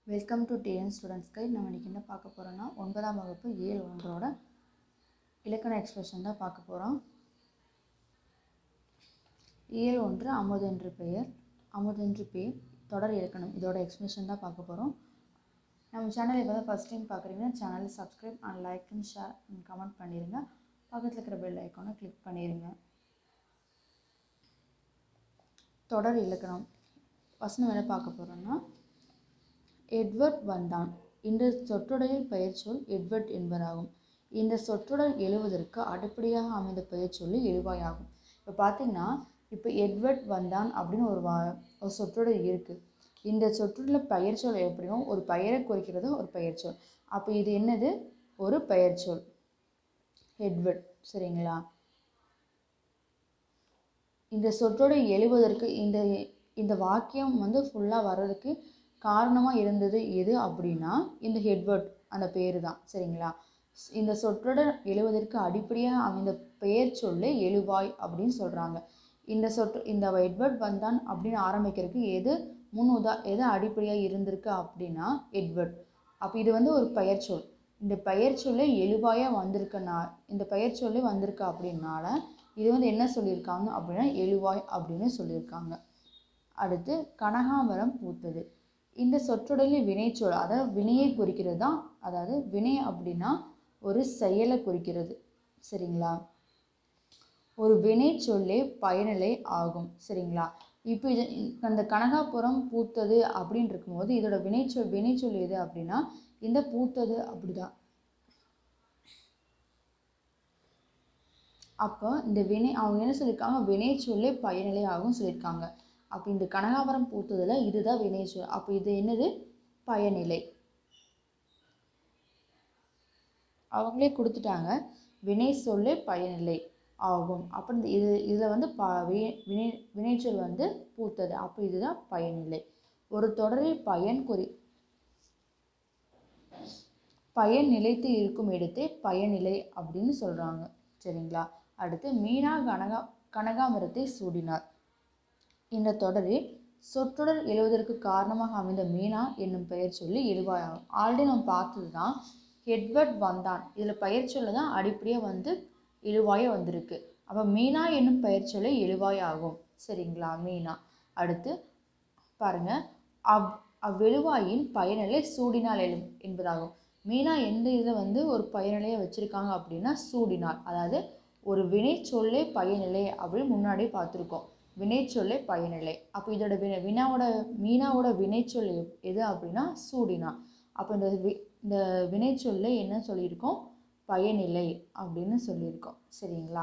welcome to TN students guide நம்ம இன்றைக்கி என்ன பார்க்க போகிறோன்னா ஒன்பதாம் வகுப்பு ஏழு ஒன்றோட இலக்கண எக்ஸ்பிரஷன் தான் பார்க்க போகிறோம் இயல் ஒன்று அமுதென்று பெயர் அமுதென்று பேர் தொடர் இலக்கணம் இதோட எக்ஸ்பிரஷன் தான் பார்க்க போகிறோம் நம்ம சேனல் இப்போ தான் ஃபஸ்ட் டைம் பார்க்குறீங்கன்னா சேனலை subscribe and like and share and comment பண்ணிடுங்க பக்கத்தில் இருக்கிற பெல் ஐக்கானை கிளிக் பண்ணிடுங்க தொடர் இலக்கணம் வசனம் என்ன பார்க்க போகிறோன்னா எட்வர்ட் வந்தான் இந்த சொற்றொடரில் பெயர் சொல் எட்வர்ட் என்பதாகும் இந்த சொற்றொடர் எழுவதற்கு அடிப்படையாக அமைந்த பெயர் சொல்லி எழுவாயாகும் இப்போ பார்த்தீங்கன்னா இப்போ எட்வர்ட் வந்தான் அப்படின்னு ஒரு வா ஒரு சொற்றொடர் இருக்குது இந்த சொற்றொடரில் பெயர் சொல் எப்படியும் ஒரு பெயரை குறிக்கிறது ஒரு பெயர் சொல் அப்போ இது என்னது ஒரு பெயர் சொல் எட்வர்ட் சரிங்களா இந்த சொற்றொடர் எழுவதற்கு இந்த இந்த வாக்கியம் வந்து ஃபுல்லாக வர்றதுக்கு காரணமாக இருந்தது எது அப்படின்னா இந்த ஹெட்வர்ட் அந்த பேர் தான் சரிங்களா இந்த சொற்றொடர் எழுவதற்கு அடிப்படையாக அமைந்த பெயர் சொல்லு எழுவாய் அப்படின்னு சொல்கிறாங்க இந்த சொற்று இந்த எட்வர்ட் வந்தான் அப்படின்னு ஆரம்பிக்கிறதுக்கு எது முன் உதா எது அடிப்படையாக இருந்திருக்கு அப்படின்னா எட்வர்ட் அப்போ இது வந்து ஒரு பெயர் சொல் இந்த பெயர் சொல்லே எழுவாயாக வந்திருக்கனா இந்த பெயர் சொல்லி வந்திருக்கு அப்படின்னால இது வந்து என்ன சொல்லியிருக்காங்க அப்படின்னா எழுவாய் அப்படின்னு சொல்லியிருக்காங்க அடுத்து கனகாமரம் பூத்தது இந்த சொற்றொடரில் வினைச்சொல் அதாவது வினையை குறிக்கிறது தான் அதாவது வினை அப்படின்னா ஒரு செயலை குறிக்கிறது சரிங்களா ஒரு வினை சொல்லே பயனிலை ஆகும் சரிங்களா இப்போ இது அந்த கனகாபுரம் பூத்தது அப்படின்னு இருக்கும்போது இதோட வினைச்சொல் வினைச்சொல் எது அப்படின்னா இந்த பூத்தது அப்படிதான் அப்போ இந்த வினை அவங்க என்ன சொல்லியிருக்காங்க வினை சொல்லே பயனிலை ஆகும் சொல்லியிருக்காங்க அப்போ இந்த கனகாபுரம் பூத்ததில் இதுதான் வினைச்சொல் அப்போ இது என்னது பயனிலை அவங்களே கொடுத்துட்டாங்க வினை சொல்லே பயனிலை ஆகும் அப்போ இந்த இது இதில் வந்து ப வினை வினைச்சொல் வந்து பூத்தது அப்போ இதுதான் பயனிலை ஒரு தொடரில் பயன் குறி பயன் நிலைத்து இருக்கும் இடத்தை பயனிலை அப்படின்னு சொல்கிறாங்க சரிங்களா அடுத்து மீனா கனகா கனகாமரத்தை சூடினார் இந்த தொடரில் சொற்றொடர் எழுவதற்கு காரணமாக அமைந்த மீனா என்னும் பெயர் சொல்லி எழுவாயாகும் ஆல்ரெடி நம்ம பார்த்தது தான் எட்வர்ட் வந்தான் இதில் பெயர் சொல்ல தான் அடிப்படையாக வந்து எழுவாய வந்திருக்கு அப்போ மீனா என்னும் பெயர் சொல்லி எழுவாயாகும் சரிங்களா மீனா அடுத்து பாருங்க அவ் அவ்வெழுவாயின் பயனிலை சூடினால் எழு என்பதாகும் மீனா எந்த இதில் வந்து ஒரு பயனிலையை வச்சுருக்காங்க அப்படின்னா சூடினால் அதாவது ஒரு வினை சொல்லே பயனிலை அப்படின்னு முன்னாடியே பார்த்துருக்கோம் வினைச்சொல்லே பயனிலை அப்போ இதோட வினை வினாவோட மீனாவோட வினைச்சொல் எது அப்படின்னா சூடினா அப்போ இந்த வி இந்த வினைச்சொல்ல என்ன சொல்லியிருக்கோம் பயனிலை அப்படின்னு சொல்லியிருக்கோம் சரிங்களா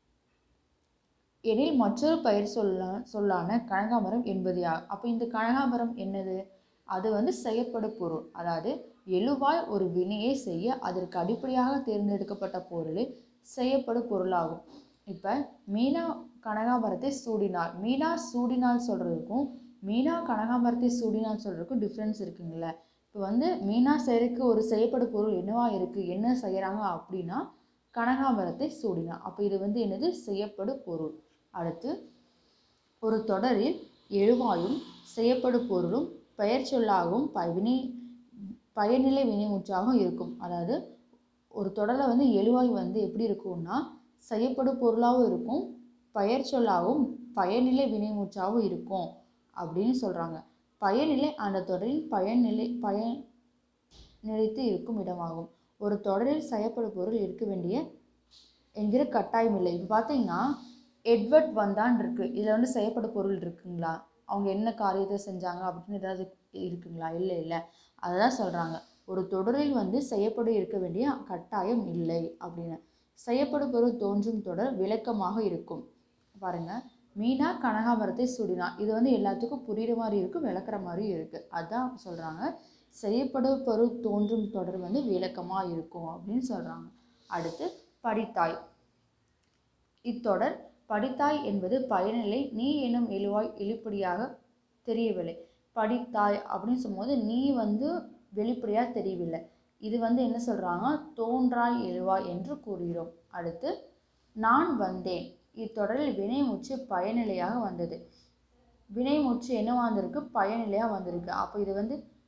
எனில் மற்றொரு பயிர் சொல்ல சொல்லான கனகாமரம் என்பது யார் அப்போ இந்த கனகாமரம் என்னது அது வந்து செய்யப்படும் பொருள் அதாவது எழுவாய் ஒரு வினையை செய்ய அதற்கு அடிப்படையாக தேர்ந்தெடுக்கப்பட்ட பொருளில் செய்யப்படும் பொருளாகும் இப்போ மீனா கனகாமரத்தை சூடினாள் மீனா சூடினாள் சொல்கிறதுக்கும் மீனா கனகாமரத்தை சூடினாள் சொல்கிறதுக்கும் டிஃப்ரென்ஸ் இருக்குங்களே இப்போ வந்து மீனா செய்கிறதுக்கு ஒரு செய்யப்படும் பொருள் என்னவா இருக்குது என்ன செய்கிறாங்க அப்படின்னா கனகாமரத்தை சூடினா அப்போ இது வந்து என்னது செய்யப்படும் பொருள் அடுத்து ஒரு தொடரில் எழுவாயும் செய்யப்படும் பொருளும் பெயர் சொல்லாகவும் ப வினை பயனிலை வினைமுற்றாகவும் இருக்கும் அதாவது ஒரு தொடரில் வந்து எழுவாய் வந்து எப்படி இருக்கும்னா செய்யப்படும் பொருளாகவும் இருக்கும் பெயர் சொல்லாகவும் பயனிலை வினைமுற்றாகவும் இருக்கும் அப்படின்னு சொல்கிறாங்க பயனிலை அந்த தொடரில் பயனிலை பயன் நிலைத்து இருக்கும் இடமாகும் ஒரு தொடரில் செய்யப்படும் பொருள் இருக்க வேண்டிய என்கிற கட்டாயம் இல்லை இப்போ பார்த்தீங்கன்னா எட்வர்ட் வந்தான் இருக்குது இதில் வந்து செய்யப்படும் பொருள் இருக்குங்களா அவங்க என்ன காரியத்தை செஞ்சாங்க அப்படின்னு ஏதாவது இருக்குங்களா இல்லை இல்லை அதை தான் சொல்கிறாங்க ஒரு தொடரில் வந்து செய்யப்படும் இருக்க வேண்டிய கட்டாயம் இல்லை அப்படின்னு செய்யப்படும் பொருள் தோன்றும் தொடர் விளக்கமாக இருக்கும் பாருங்க மீனா கனகாமரத்தை சுடினா இது வந்து எல்லாத்துக்கும் புரியுற மாதிரி இருக்கும் விளக்குற மாதிரி இருக்குது அதுதான் சொல்கிறாங்க செய்யப்படும் பொருள் தோன்றும் தொடர் வந்து விளக்கமாக இருக்கும் அப்படின்னு சொல்கிறாங்க அடுத்து படித்தாய் இத்தொடர் படித்தாய் என்பது பயனிலை நீ எனும் எழுவாய் எழுப்படியாக தெரியவில்லை படித்தாய் அப்படின்னு சொல்லும்போது நீ வந்து வெளிப்படையாக தெரியவில்லை இது வந்து என்ன சொல்கிறாங்க தோன்றாய் எழுவாய் என்று கூறுகிறோம் அடுத்து நான் வந்தேன் இத்தொடரில் வினைமுற்று பயனிலையாக வந்தது வினைமுற்று என்னவா வந்திருக்கு பயனிலையாக வந்திருக்கு அப்போ இது வந்து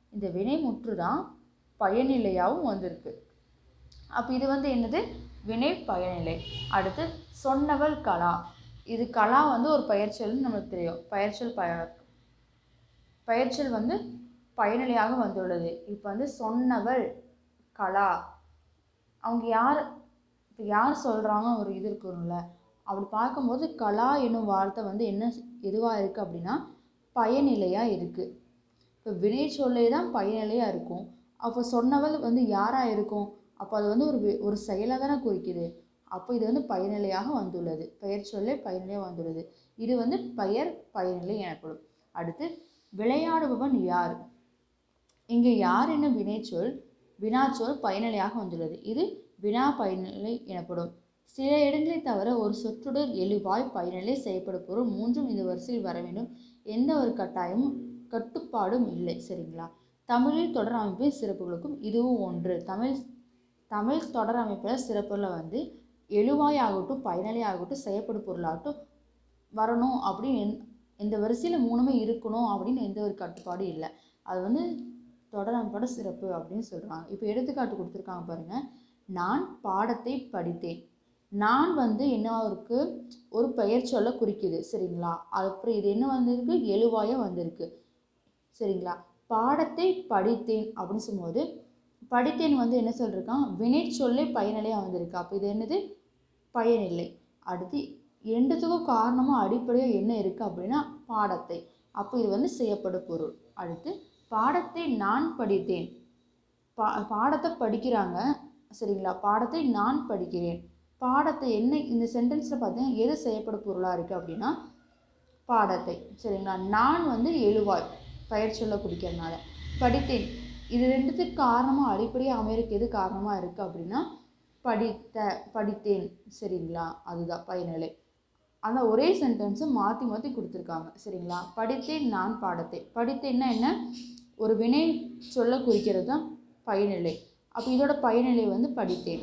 இந்த வினைமுற்று தான் பயனிலையாகவும் வந்திருக்கு அப்போ இது வந்து என்னது வினை பயனிலை அடுத்து சொன்னவள் கலா இது கலா வந்து ஒரு பெயர்ச்சொல்னு நமக்கு தெரியும் பெயர்ச்சொல் ப பெயர்ச்சொல் வந்து பயனிலையாக வந்துள்ளது இப்போ வந்து சொன்னவள் கலா அவங்க யார் இப்போ யார் சொல்கிறாங்க ஒரு இது இருக்கும்ல அப்படி பார்க்கும்போது கலா என்னும் வார்த்தை வந்து என்ன எதுவாக இருக்குது அப்படின்னா பயனிலையாக இருக்குது இப்போ வினை சொல்லே தான் பயனிலையாக இருக்கும் அப்போ சொன்னவள் வந்து யாராக இருக்கும் அப்போ அது வந்து ஒரு வி- ஒரு செயலை தானே குறிக்குது அப்போ இது வந்து பயனிலையாக வந்துள்ளது பெயர் சொல்லே பயனிலையாக வந்துள்ளது இது வந்து பெயர் பயனிலை எனப்படும் அடுத்து விளையாடுபவன் யார் இங்கே யார் என்னும் வினைச்சொல் வினாச்சொல் பயனிலையாக வந்துள்ளது இது வினா பயனிலை எனப்படும் சில இடங்களை தவிர ஒரு சொற்றொடர் எழுவாய் பயனிலை செய்யப்படும் பொருள் மூன்றும் இந்த வரிசையில் வர வேண்டும் எந்த ஒரு கட்டாயமும் கட்டுப்பாடும் இல்லை சரிங்களா தமிழில் தொடர் அமைப்பின் சிறப்புகளுக்கும் இதுவும் ஒன்று தமிழ் தமிழ் தொடர் அமைப்பில் சிறப்புல வந்து எழுவாய் ஆகட்டும் பயனிலை ஆகட்டும் செய்யப்படும் பொருளாகட்டும் வரணும் அப்படின்னு எந் இந்த வரிசையில் மூணுமே இருக்கணும் அப்படின்னு எந்த ஒரு கட்டுப்பாடும் இல்லை அது வந்து தொடர் அமைப்போட சிறப்பு அப்படின்னு சொல்கிறாங்க இப்போ எடுத்துக்காட்டு கொடுத்துருக்காங்க பாருங்க நான் பாடத்தை படித்தேன் நான் வந்து என்னவா இருக்கு ஒரு பெயர் சொல்ல குறிக்குது சரிங்களா அப்புறம் இது என்ன வந்திருக்கு எழுவாயாக வந்திருக்கு சரிங்களா பாடத்தை படித்தேன் அப்படின்னு சொல்லும்போது படித்தேன் வந்து என்ன சொல்லிருக்கான் வினை சொல்லே பயனிலையாக வந்திருக்கு அப்போ இது என்னது பயனில்லை அடுத்து ரெண்டுத்துக்கும் காரணமாக அடிப்படையாக என்ன இருக்குது அப்படின்னா பாடத்தை அப்போ இது வந்து செய்யப்படும் பொருள் அடுத்து பாடத்தை நான் படித்தேன் பா பாடத்தை படிக்கிறாங்க சரிங்களா பாடத்தை நான் படிக்கிறேன் பாடத்தை என்ன இந்த சென்டென்ஸில் பார்த்தீங்கன்னா எது செய்யப்படும் பொருளாக இருக்குது அப்படின்னா பாடத்தை சரிங்களா நான் வந்து எழுவாய் பெயர் சொல்ல குறிக்கிறதுனால படித்தேன் இது ரெண்டுத்துக்கு காரணமாக அடிப்படையாக அமையறதுக்கு எது காரணமாக இருக்குது அப்படின்னா படித்த படித்தேன் சரிங்களா அதுதான் பயனிலை அந்த ஒரே சென்டென்ஸை மாற்றி மாற்றி கொடுத்துருக்காங்க சரிங்களா படித்தேன் நான் பாடத்தை படித்தேன்னா என்ன ஒரு வினை சொல்ல குறிக்கிறது தான் பயனிலை அப்போ இதோட பயனிலை வந்து படித்தேன்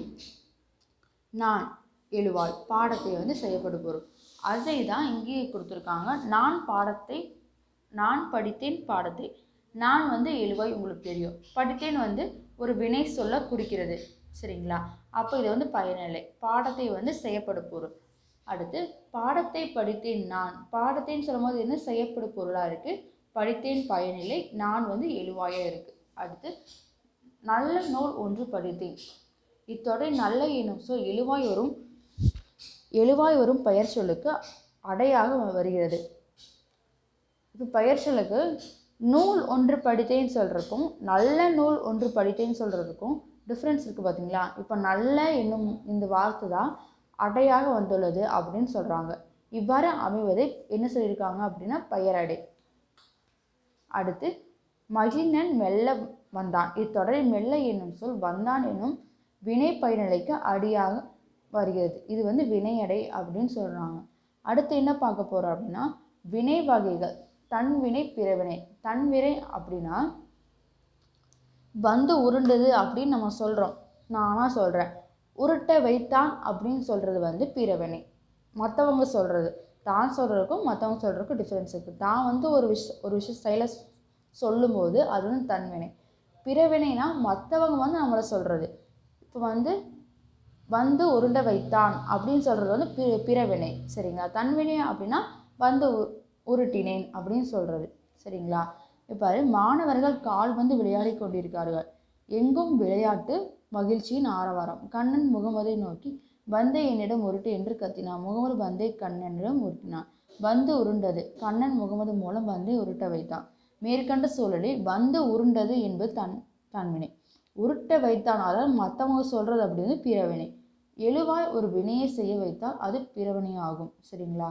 நான் எழுவாள் பாடத்தை வந்து செய்யப்படும் பொருள் அதை தான் இங்கேயே கொடுத்துருக்காங்க நான் பாடத்தை நான் படித்தேன் பாடத்தை நான் வந்து எழுவாய் உங்களுக்கு தெரியும் படித்தேன் வந்து ஒரு வினை சொல்ல குறிக்கிறது சரிங்களா அப்போ இது வந்து பயனிலை பாடத்தை வந்து செய்யப்படும் பொருள் அடுத்து பாடத்தை படித்தேன் நான் பாடத்தேன்னு சொல்லும்போது என்ன செய்யப்படும் பொருளாக இருக்குது படித்தேன் பயனிலை நான் வந்து எழுவாயாக இருக்குது அடுத்து நல்ல நூல் ஒன்று படித்தேன் இத்தொடர் நல்ல எனும் சொல் எழுவாய் வரும் எழுவாய் வரும் பெயர் சொல்லுக்கு அடையாக வருகிறது இப்போ பெயர் சொல்லுக்கு நூல் ஒன்று படித்தேன்னு சொல்கிறதுக்கும் நல்ல நூல் ஒன்று படித்தேன்னு சொல்கிறதுக்கும் டிஃப்ரென்ஸ் இருக்குது பார்த்தீங்களா இப்போ நல்ல என்னும் இந்த வார்த்தை தான் அடையாக வந்துள்ளது அப்படின்னு சொல்கிறாங்க இவ்வாறு அமைவதை என்ன சொல்லியிருக்காங்க அப்படின்னா பெயரடை அடுத்து மகிழ்நன் மெல்ல வந்தான் இத்தொடரில் மெல்ல என்னும் சொல் வந்தான் என்னும் வினை பயனிலைக்கு அடியாக வருகிறது இது வந்து வினையடை அப்படின்னு சொல்கிறாங்க அடுத்து என்ன பார்க்க போகிறோம் அப்படின்னா வினை வகைகள் தன்வினை பிறவினை தன்வினை அப்படின்னா வந்து உருண்டது அப்படின்னு நம்ம சொல்கிறோம் நானாக சொல்கிறேன் உருட்ட வைத்தான் அப்படின்னு சொல்கிறது வந்து பிறவினை மற்றவங்க சொல்கிறது தான் சொல்கிறதுக்கும் மற்றவங்க சொல்கிறதுக்கும் டிஃப்ரென்ஸ் இருக்குது தான் வந்து ஒரு விஷ ஒரு விஷயம் செயலை சொல்லும்போது அது வந்து தன்வினை பிறவினைனா மற்றவங்க வந்து நம்மளை சொல்கிறது இப்போ வந்து வந்து உருண்டை வைத்தான் அப்படின்னு சொல்கிறது வந்து பி பிறவினை சரிங்களா தன்வினை அப்படின்னா வந்து உ- உருட்டினேன் அப்படின்னு சொல்கிறது சரிங்களா இப்போ மாணவர்கள் கால் வந்து விளையாடி கொண்டிருக்கார்கள் எங்கும் விளையாட்டு மகிழ்ச்சியின் ஆரவாரம் கண்ணன் முகமதை நோக்கி பந்தை என்னிடம் உருட்டு என்று கத்தினான் முகமது பந்தை கண்ணனிடம் உருட்டினான் பந்து உருண்டது கண்ணன் முகமது மூலம் பந்தை உருட்ட வைத்தான் மேற்கண்ட சூழலில் பந்து உருண்டது என்பது தன் தன்வினை உருட்ட வைத்தான் அதாவது மற்றவங்க சொல்கிறது அப்படி வந்து பிறவினை எழுவாய் ஒரு வினையை செய்ய வைத்தால் அது பிறவினை ஆகும் சரிங்களா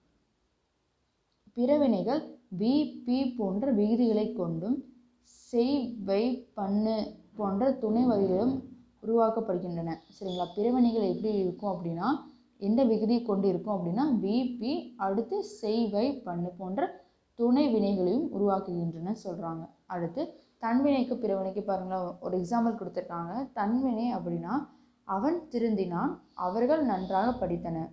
பிறவினைகள் வி பி போன்ற விகுதிகளை கொண்டும் செய் வை பண்ணு போன்ற துணை வகைகளும் உருவாக்கப்படுகின்றன சரிங்களா பிறவினைகள் எப்படி இருக்கும் அப்படின்னா எந்த விகுதியை கொண்டு இருக்கும் அப்படின்னா வி பி அடுத்து செய் வை பண்ணு போன்ற துணை வினைகளையும் உருவாக்குகின்றன சொல்கிறாங்க அடுத்து தன்வினைக்கு பிறவினைக்கு பாருங்களேன் ஒரு எக்ஸாம்பிள் கொடுத்துருக்காங்க தன்வினை அப்படின்னா அவன் திருந்தினான் அவர்கள் நன்றாக படித்தனர்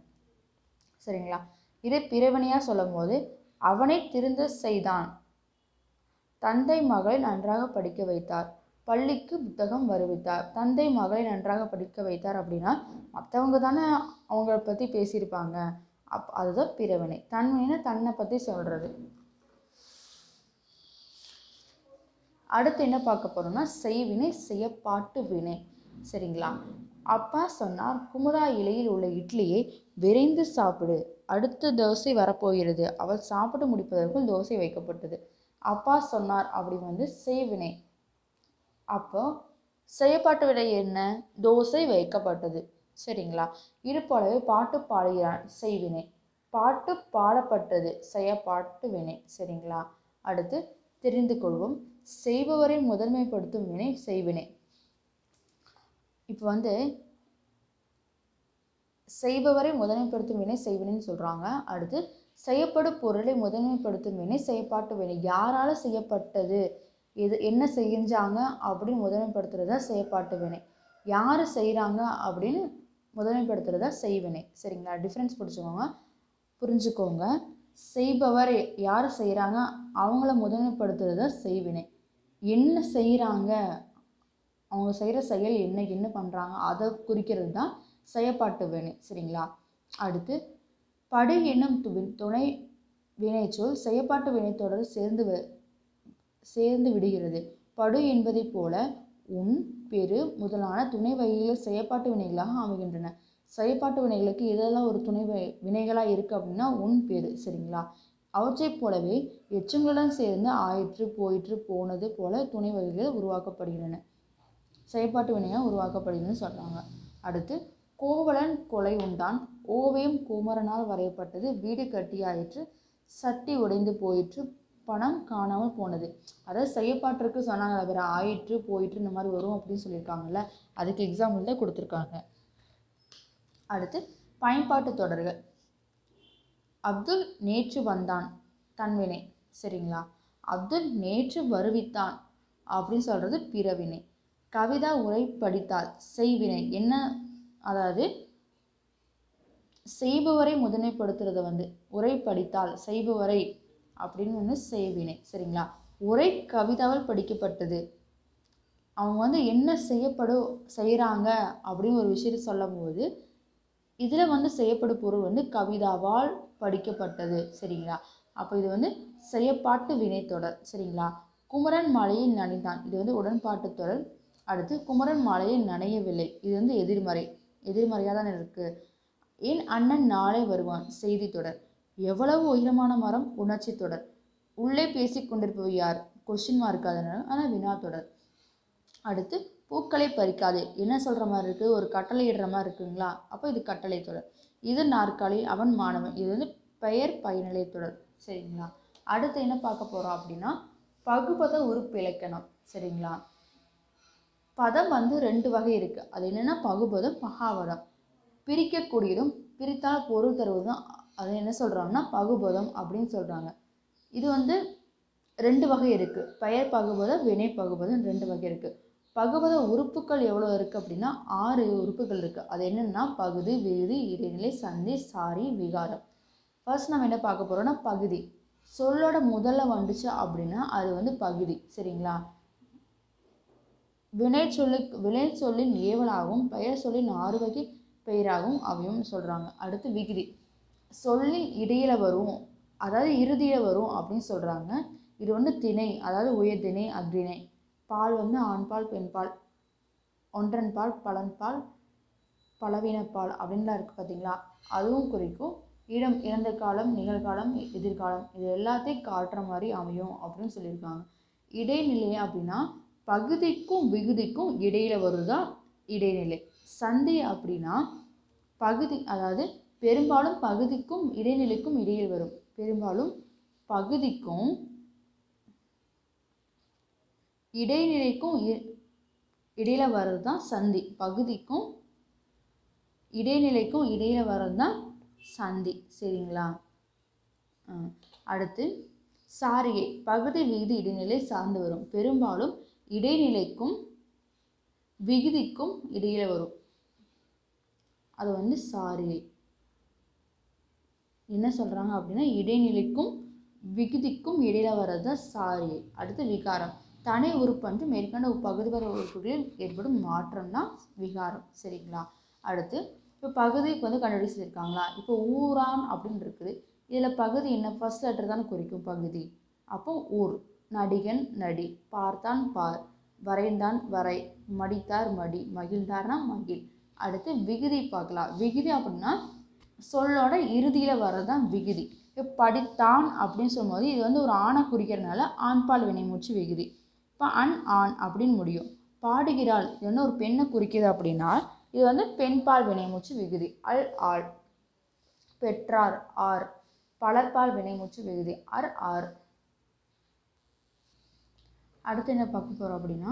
சரிங்களா இதே பிறவினையாக சொல்லும் போது அவனை திருந்த செய்தான் தந்தை மகளை நன்றாக படிக்க வைத்தார் பள்ளிக்கு புத்தகம் வருவித்தார் தந்தை மகளை நன்றாக படிக்க வைத்தார் அப்படின்னா மற்றவங்க தானே அவங்கள பற்றி பேசியிருப்பாங்க அப் அதுதான் பிறவினை தன்மைன்னு தன்னை பற்றி சொல்கிறது அடுத்து என்ன பார்க்க போறோம்னா செய்வினை செய்யப்பாட்டு வினை சரிங்களா அப்பா சொன்னார் குமுதா இலையில் உள்ள இட்லியை விரைந்து சாப்பிடு அடுத்த தோசை வரப்போகிறது அவள் சாப்பிட்டு முடிப்பதற்குள் தோசை வைக்கப்பட்டது அப்பா சொன்னார் அப்படி வந்து செய்வினை அப்போ செய்யப்பாட்டு வினை என்ன தோசை வைக்கப்பட்டது சரிங்களா இது போலவே பாட்டு பாடுகிறான் செய்வினை பாட்டு பாடப்பட்டது செய்யப்பாட்டு வினை சரிங்களா அடுத்து தெரிந்து கொள்வோம் செய்பவரை முதன்மைப்படுத்தும் வினை செய்வினை இப்போ வந்து செய்பவரை முதன்மைப்படுத்தும் வினை செய்வினைன்னு சொல்கிறாங்க அடுத்து செய்யப்படும் பொருளை முதன்மைப்படுத்தும் வினை செய்யப்பாட்டு வினை யாரால செய்யப்பட்டது இது என்ன செஞ்சாங்க அப்படின்னு முதன்மைப்படுத்துறதா செய்யப்பாட்டு வினை யார் செய்கிறாங்க அப்படின்னு முதன்மைப்படுத்துறதா செய்வினை சரிங்களா டிஃப்ரென்ஸ் பிடிச்சிக்கோங்க புரிஞ்சுக்கோங்க செய்பவர் யார் செய்கிறாங்க அவங்கள முதன்மைப்படுத்துறதா செய்வினை என்ன செய்கிறாங்க அவங்க செய்கிற செயல் என்ன என்ன பண்ணுறாங்க அதை குறிக்கிறது தான் செயப்பாட்டு வினை சரிங்களா அடுத்து படு என்னும் து- துணை வினைச்சொல் செயப்பாட்டு வினைத்தொடர் சேர்ந்து வ- சேர்ந்து விடுகிறது படு என்பதைப் போல உன் பெரு முதலான துணை வகைகள் செயப்பாட்டு வினைகளாக அமைகின்றன செயப்பாட்டு வினைகளுக்கு இதெல்லாம் ஒரு துணை வி- வினைகளாக இருக்குது அப்படின்னா உன் பெரு சரிங்களா அவற்றைப் போலவே எச்சங்களுடன் சேர்ந்து ஆயிற்று போயிற்று போனது போல துணை வகைகள் உருவாக்கப்படுகின்றன செயற்பாட்டு வினையாக உருவாக்கப்படுதுன்னு சொல்கிறாங்க அடுத்து கோவலன் கொலை உண்டான் ஓவியம் குமரனால் வரையப்பட்டது வீடு கட்டியாயிற்று சட்டி உடைந்து போயிற்று பணம் காணாமல் போனது அதாவது செய்யப்பாட்டிற்கு சொன்னாங்க வேறு ஆயிற்று போயிற்று இந்த மாதிரி வரும் அப்படின்னு சொல்லியிருக்காங்கல்ல அதுக்கு எக்ஸாம்பிள் தான் கொடுத்துருக்காங்க அடுத்து பயன்பாட்டு தொடர்கள் அப்துல் நேற்று வந்தான் தன்வினை சரிங்களா அப்துல் நேற்று வருவித்தான் அப்படின்னு சொல்கிறது பிறவினை கவிதா உரை படித்தாள் செய்வினை என்ன அதாவது செய்பவரை முதன்மைப்படுத்துறத வந்து உரை படித்தால் செய்பவரை அப்படின்னு வந்து செய்வினை சரிங்களா உரை கவிதாவால் படிக்கப்பட்டது அவங்க வந்து என்ன செய்யப்படும் செய்கிறாங்க அப்படின்னு ஒரு விஷயத்தை சொல்லும்போது இதில் வந்து செய்யப்படும் பொருள் வந்து கவிதாவால் படிக்கப்பட்டது சரிங்களா அப்போ இது வந்து செய்யப்பாட்டு வினைத்தொடர் சரிங்களா குமரன் மலையில் நனைந்தான் இது வந்து உடன்பாட்டு தொடர் அடுத்து குமரன் மலையில் நனையவில்லை இது வந்து எதிர்மறை எதிர்மறையாக தான் இருக்குது என் அண்ணன் நாளை வருவான் செய்தி தொடர் எவ்வளவு உயரமான மரம் உணர்ச்சி தொடர் உள்ளே பேசிக் கொண்டிருப்பவர் யார் கொஷின் மார்க் அதனால் ஆனால் வினா தொடர் அடுத்து பூக்களை பறிக்காதே என்ன சொல்கிற மாதிரி இருக்குது ஒரு கட்டளை இடுற மாதிரி இருக்குங்களா அப்போ இது கட்டளை தொடர் இது நாற்காலி அவன் மாணவன் இது வந்து பெயர் பயனிலை தொடர் சரிங்களா அடுத்து என்ன பார்க்க போகிறோம் அப்படின்னா பகுபத உறுப்பிலக்கணம் சரிங்களா பதம் வந்து ரெண்டு வகை இருக்குது அது என்னென்னா பகுபதம் மகாபதம் பிரிக்கக்கூடியதும் பிரித்தால் பொருள் தருவதும் அது என்ன சொல்கிறாங்கன்னா பகுபதம் அப்படின்னு சொல்கிறாங்க இது வந்து ரெண்டு வகை இருக்குது பெயர் பகுபதம் வினை பகுபதம் ரெண்டு வகை இருக்குது பகுபத உறுப்புகள் எவ்வளோ இருக்குது அப்படின்னா ஆறு உறுப்புகள் இருக்குது அது என்னென்னா பகுதி விகுதி இடைநிலை சந்தி சாரி விகாரம் ஃபர்ஸ்ட் நம்ம என்ன பார்க்க போகிறோம்னா பகுதி சொல்லோட முதல்ல வந்துச்சு அப்படின்னா அது வந்து பகுதி சரிங்களா வினை சொல்லுக்கு வினை சொல்லின் ஏவலாகவும் பெயர் சொல்லின் ஆறு வகை பெயராகவும் அவையும் சொல்கிறாங்க அடுத்து விகுதி சொல்லின் இடையில வரும் அதாவது இறுதியில் வரும் அப்படின்னு சொல்கிறாங்க இது வந்து திணை அதாவது உயர்திணை அக்ரிணை பால் வந்து ஆண்பால் பெண்பால் ஒன்றன் பால் பலன்பால் பலவீனப்பால் அப்படின்லாம் இருக்குது பார்த்தீங்களா அதுவும் குறிக்கும் இடம் இறந்த காலம் நிகழ்காலம் எதிர்காலம் இது எல்லாத்தையும் காட்டுற மாதிரி அமையும் அப்படின்னு சொல்லியிருக்காங்க இடைநிலை அப்படின்னா பகுதிக்கும் விகுதிக்கும் இடையில வருதா இடைநிலை சந்தி அப்படின்னா பகுதி அதாவது பெரும்பாலும் பகுதிக்கும் இடைநிலைக்கும் இடையில் வரும் பெரும்பாலும் பகுதிக்கும் இடைநிலைக்கும் இ- இடையில வர்றது தான் சந்தி பகுதிக்கும் இடைநிலைக்கும் இடையில வர்றது தான் சந்தி சரிங்களா ஆ, அடுத்து சாரிகை பகுதி விகுதி இடைநிலை சார்ந்து வரும் பெரும்பாலும் இடைநிலைக்கும் விகுதிக்கும் இடையில வரும் அது வந்து சாரிகை என்ன சொல்கிறாங்க அப்படின்னா இடைநிலைக்கும் விகுதிக்கும் இடையில வர்றது சாரி அடுத்து விகாரம் தனி உறுப்பன்று மேற்கண்ட பகுதிபர உறுப்புகளில் ஏற்படும் மாற்றம் தான் விகாரம் சரிங்களா அடுத்து இப்போ பகுதிக்கு வந்து கண்டுபிடி சொல்லியிருக்காங்களா இப்போ ஊரான் அப்படின்னு இருக்குது இதில் பகுதி என்ன ஃபர்ஸ்ட் லெட்டர் தானே குறிக்கும் பகுதி அப்போ ஊர் நடிகன் நடி பார்த்தான் பார் வரைந்தான் வரை மடித்தார் மடி மகிழ்ந்தார்னா மகிழ் அடுத்து விகுதி பார்க்கலாம் விகுதி அப்படின்னா சொல்லோட இறுதியில் வர்றது தான் விகுதி இப்போ படித்தான் அப்படின்னு சொல்லும்போது இது வந்து ஒரு ஆணை குறிக்கிறதுனால ஆண்பால் வினைமூச்சு விகுதி இப்போ அன் ஆண் அப்படின்னு முடியும் பாடுகிறாள் இது வந்து ஒரு பெண்ணை குறிக்குது அப்படின்னா இது வந்து பெண்பால் வினைமூச்சு விகுதி அல் ஆள் பெற்றார் ஆர் பலர்பால் வினைமூச்சு விகுதி அர் ஆர் அடுத்து என்ன பார்க்க போகிறோம் அப்படின்னா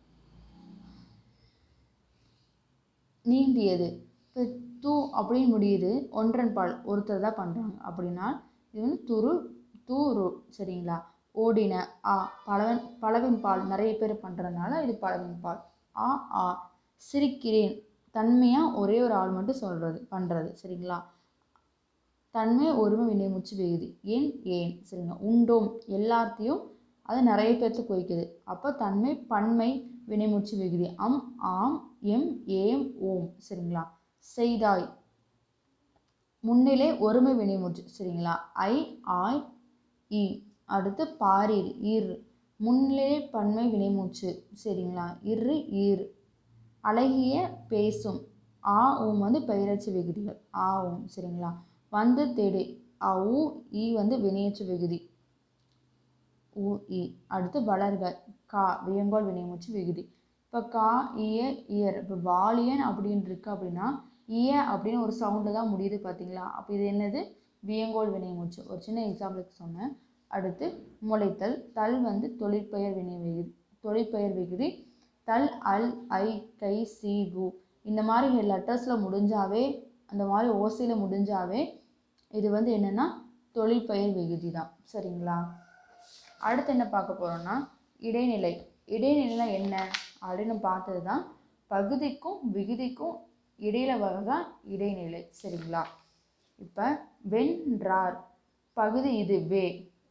நீந்தியது இப்போ தூ அப்படின்னு முடியுது ஒன்றன் பால் ஒருத்தர் தான் பண்ணுறாங்க அப்படின்னா இது வந்து துரு தூரு சரிங்களா ஓடின ஆ பலவன் பலவின் பால் நிறைய பேர் பண்ணுறதுனால இது பலவின் பால் ஆ ஆ சிரிக்கிறேன் தன்மையாக ஒரே ஒரு ஆள் மட்டும் சொல்கிறது பண்ணுறது சரிங்களா தன்மை ஒருமை வினைமுச்சு வெகுதி ஏன் ஏன் சரிங்க உண்டோம் எல்லாத்தையும் அது நிறைய பேர்த்து குறிக்குது அப்போ தன்மை பன்மை வினைமுச்சு விகுதி அம் ஆம் எம் ஏம் ஓம் சரிங்களா செய்தாய் முன்னிலை ஒருமை வினைமுற்று சரிங்களா ஐ ஆய் இ அடுத்து பாரீர் இர் முன்னிலை பன்மை வினைமூச்சு சரிங்களா இரு ஈர் அழகிய பேசும் ஆ ஓம் வந்து பெயரச்சு விகுதிகள் ஆ ஓம் சரிங்களா வந்து தேடு ஆ ஊ ஈ வந்து வினையச்சு விகுதி ஊ இ அடுத்து வளர்க கா வியங்கோல் வினைமூச்சு விகுதி இப்போ கா இய இயர் இப்போ வாலியன் அப்படின்னு இருக்கு அப்படின்னா இய அப்படின்னு ஒரு சவுண்டில் தான் முடியுது பார்த்தீங்களா அப்போ இது என்னது வியங்கோல் வினைமூச்சு ஒரு சின்ன எக்ஸாம்பிளுக்கு சொன்னேன் அடுத்து முளைத்தல் தல் வந்து தொழிற்பெயர் வினை விகுதி தொழிற்பெயர் விகுதி தல் அல் ஐ கை சி கு இந்த மாதிரி லெட்டர்ஸில் முடிஞ்சாவே அந்த மாதிரி ஓசையில் முடிஞ்சாவே இது வந்து என்னென்னா தொழிற்பெயர் விகுதி தான் சரிங்களா அடுத்து என்ன பார்க்க போகிறோம்னா இடைநிலை இடைநிலைனா என்ன அப்படின்னு பார்த்தது தான் பகுதிக்கும் விகுதிக்கும் இடையில வர்றதான் இடைநிலை சரிங்களா இப்போ வென்றார் பகுதி இது வே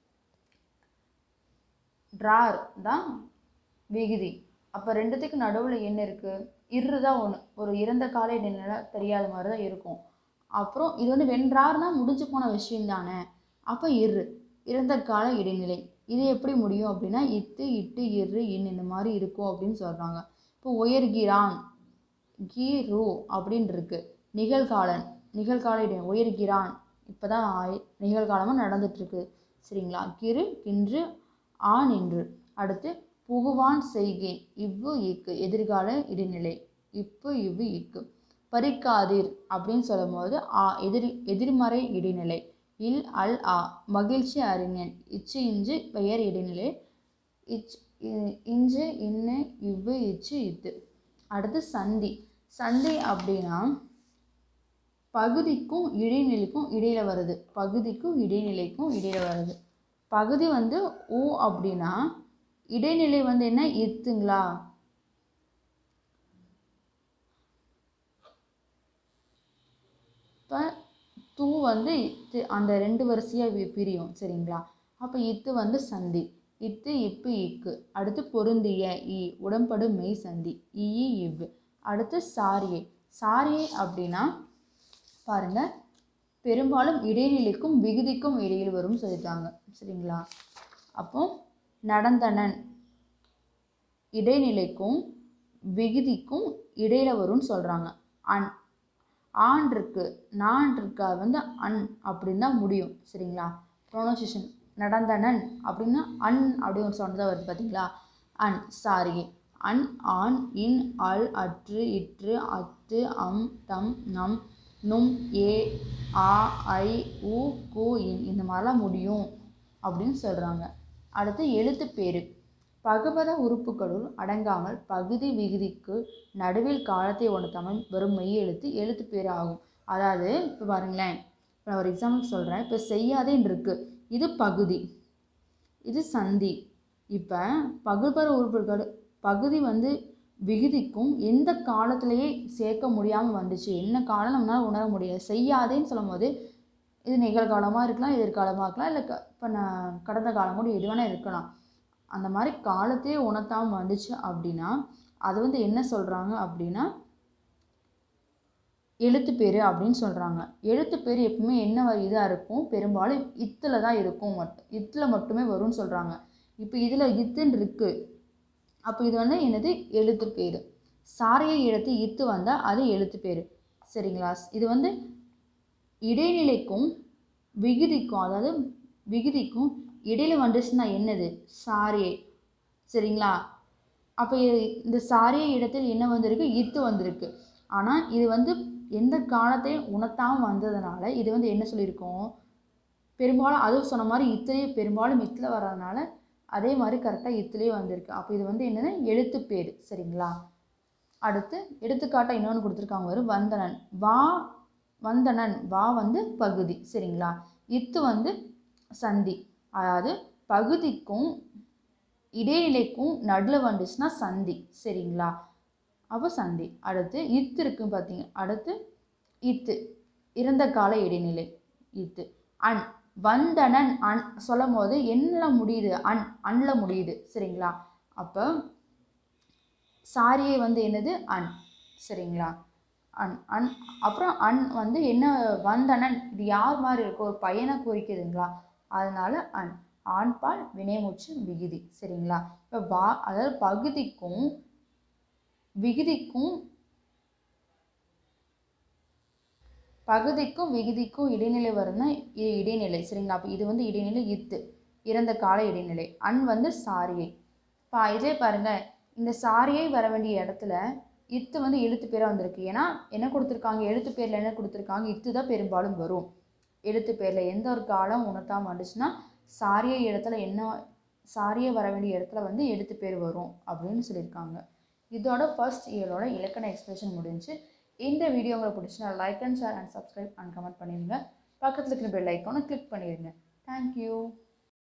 ட்ரார் தான் விகுதி அப்போ ரெண்டுத்துக்கு நடுவில் என்ன இருக்குது இரு தான் ஒன்று ஒரு இறந்த கால இடைநிலை தெரியாத மாதிரி தான் இருக்கும் அப்புறம் இது வந்து வென்றார்னா முடிஞ்சு போன விஷயம் தானே அப்போ இரு இறந்த கால இடைநிலை இது எப்படி முடியும் அப்படின்னா இத்து இட்டு இரு இன் இந்த மாதிரி இருக்கும் அப்படின்னு சொல்கிறாங்க இப்போ உயர்கிறான் கீ ரூ அப்படின்னு இருக்கு நிகழ்காலன் நிகழ்கால இடை உயர்கிறான் இப்போ தான் நிகழ்காலமாக நடந்துட்டுருக்கு சரிங்களா கிரு கின்று ஆ நின்று அடுத்து புகுவான் செய்கேன் இவ்வு இக்கு எதிர்கால இடைநிலை இப்பு இவ்வு இக்கு பறிக்காதீர் அப்படின்னு சொல்லும்போது ஆ எதிர் எதிர்மறை இடைநிலை இல் அல் ஆ மகிழ்ச்சி அறிஞன் இச்சு இஞ்சு பெயர் இடைநிலை இச் இ- இஞ்சு இன்னு இவ்வு இச்சு இத்து அடுத்து சந்தி சந்தி அப்படின்னா பகுதிக்கும் இடைநிலைக்கும் இடையில வருது பகுதிக்கும் இடைநிலைக்கும் இடையில வருது பகுதி வந்து ஊ அப்படின்னா இடைநிலை வந்து என்ன இத்துங்களா இப்போ தூ வந்து இத்து அந்த ரெண்டு வரிசையாக பிரியும் சரிங்களா அப்போ இத்து வந்து சந்தி இத்து இப்பு இக்கு அடுத்து பொருந்திய இ உடம்படு மெய் சந்தி இ இவ் அடுத்து சாரியை சாரியை அப்படின்னா பாருங்க பெரும்பாலும் இடைநிலைக்கும் விகுதிக்கும் இடையில் வரும்னு சொல்லிட்டாங்க சரிங்களா அப்போ நடந்தனன் இடைநிலைக்கும் விகுதிக்கும் இடையில வரும்னு சொல்கிறாங்க அன் ஆன் இருக்கு நான் இருக்கு அது வந்து அன் அப்படின்னு தான் முடியும் சரிங்களா ப்ரொனவுன்சியேஷன் நடந்தனன் அப்படின்னா அன் அப்படின்னு ஒரு சவுண்ட் தான் வருது பார்த்தீங்களா அன் சாரி அன் ஆன் இன் அல் அற்று இற்று அத்து அம் தம் நம் நும் ஏ ஆ ஐ உ கு இன் இந்த மாதிரிலாம் முடியும் அப்படின்னு சொல்கிறாங்க அடுத்து எழுத்து பேரு பகுபத உறுப்புகளுள் அடங்காமல் பகுதி விகுதிக்கு நடுவில் காலத்தை உணர்த்தாமல் வரும் மெய் எழுத்து எழுத்து பேர் ஆகும் அதாவது இப்போ பாருங்களேன் இப்போ நான் ஒரு எக்ஸாம்பிள் சொல்கிறேன் இப்போ செய்யாதேன்னு இருக்கு இது பகுதி இது சந்தி இப்போ பகுபத உறுப்புகள் பகுதி வந்து விகுதிக்கும் எந்த காலத்திலேயே சேர்க்க முடியாமல் வந்துச்சு என்ன காலம் நம்மளால் உணர முடியாது செய்யாதேன்னு சொல்லும்போது இது நிகழ்காலமாக இருக்கலாம் எதிர்காலமாக இருக்கலாம் இல்லை க இப்போ நான் கடந்த காலம் கூட எது வேணால் இருக்கலாம் அந்த மாதிரி காலத்தையே உணர்த்தாமல் வந்துச்சு அப்படின்னா அது வந்து என்ன சொல்கிறாங்க அப்படின்னா எழுத்துப்பேர் அப்படின்னு சொல்கிறாங்க எழுத்துப்பேர் எப்பவுமே என்ன இதாக இருக்கும் பெரும்பாலும் இத்தில் தான் இருக்கும் மட்டும் இத்தில் மட்டுமே வரும்னு சொல்கிறாங்க இப்போ இதில் இத்துன்னு இருக்குது அப்போ இது வந்து என்னது எழுத்துப்பேர் சாரையை எடுத்து இத்து வந்தால் அது எழுத்துப்பேர் சரிங்களா இது வந்து இடைநிலைக்கும் விகுதிக்கும் அதாவது விகுதிக்கும் இடையில வந்துச்சுன்னா என்னது சாரியை சரிங்களா அப்போ இந்த சாரிய இடத்தில் என்ன வந்திருக்கு இத்து வந்திருக்கு ஆனால் இது வந்து எந்த காலத்தையும் உணர்த்தாமல் வந்ததுனால இது வந்து என்ன சொல்லியிருக்கோம் பெரும்பாலும் அதுவும் சொன்ன மாதிரி இத்துலேயே பெரும்பாலும் இத்தில் வர்றதுனால அதே மாதிரி கரெக்டாக இத்துலேயே வந்திருக்கு அப்போ இது வந்து என்னது எழுத்துப்பேர் சரிங்களா அடுத்து எடுத்துக்காட்டாக இன்னொன்று கொடுத்துருக்காங்க ஒரு வந்தனன் வா வந்தனன் வா வந்து பகுதி சரிங்களா இத்து வந்து சந்தி அதாவது பகுதிக்கும் இடைநிலைக்கும் நடுவில் வந்துச்சுன்னா சந்தி சரிங்களா அப்போ சந்தி அடுத்து இத்து இருக்கு பார்த்தீங்க அடுத்து இத்து இறந்த கால இடைநிலை இத்து அன் வந்தனன் அன் சொல்லும் போது என்னில் முடியுது அன் அன்ல முடியுது சரிங்களா அப்போ சாரியை வந்து என்னது அன் சரிங்களா அன் அன் அப்புறம் அன் வந்து என்ன வந்தனன் இது யார் மாதிரி இருக்கும் ஒரு பையனை குறிக்குதுங்களா அதனால அன் ஆண்பால் வினைமுற்று விகுதி சரிங்களா இப்போ வா அதாவது பகுதிக்கும் விகுதிக்கும் பகுதிக்கும் விகுதிக்கும் இடைநிலை வரும்னா இது இடைநிலை சரிங்களா அப்போ இது வந்து இடைநிலை இத்து இறந்த கால இடைநிலை அன் வந்து சாரியை இப்போ இதே பாருங்க இந்த சாரியை வர வேண்டிய இடத்துல இத்து வந்து எழுத்து பேராக வந்திருக்கு ஏன்னா என்ன கொடுத்துருக்காங்க எழுத்து பேரில் என்ன கொடுத்துருக்காங்க இத்து தான் பெரும்பாலும் வரும் எழுத்து பேரில் எந்த ஒரு காலம் உணர்த்தாமல் வந்துச்சுன்னா சாரிய இடத்துல என்ன சாரிய வர வேண்டிய இடத்துல வந்து எழுத்து பேர் வரும் அப்படின்னு சொல்லியிருக்காங்க இதோட ஃபர்ஸ்ட் இயரோட இலக்கண எக்ஸ்பிரஷன் முடிஞ்சு இந்த வீடியோ உங்களுக்கு பிடிச்சினா like and share and subscribe and comment பண்ணிடுங்க பக்கத்தில் இருக்கிற பெல் ஐக்கானை கிளிக் பண்ணிடுங்க தேங்க்யூ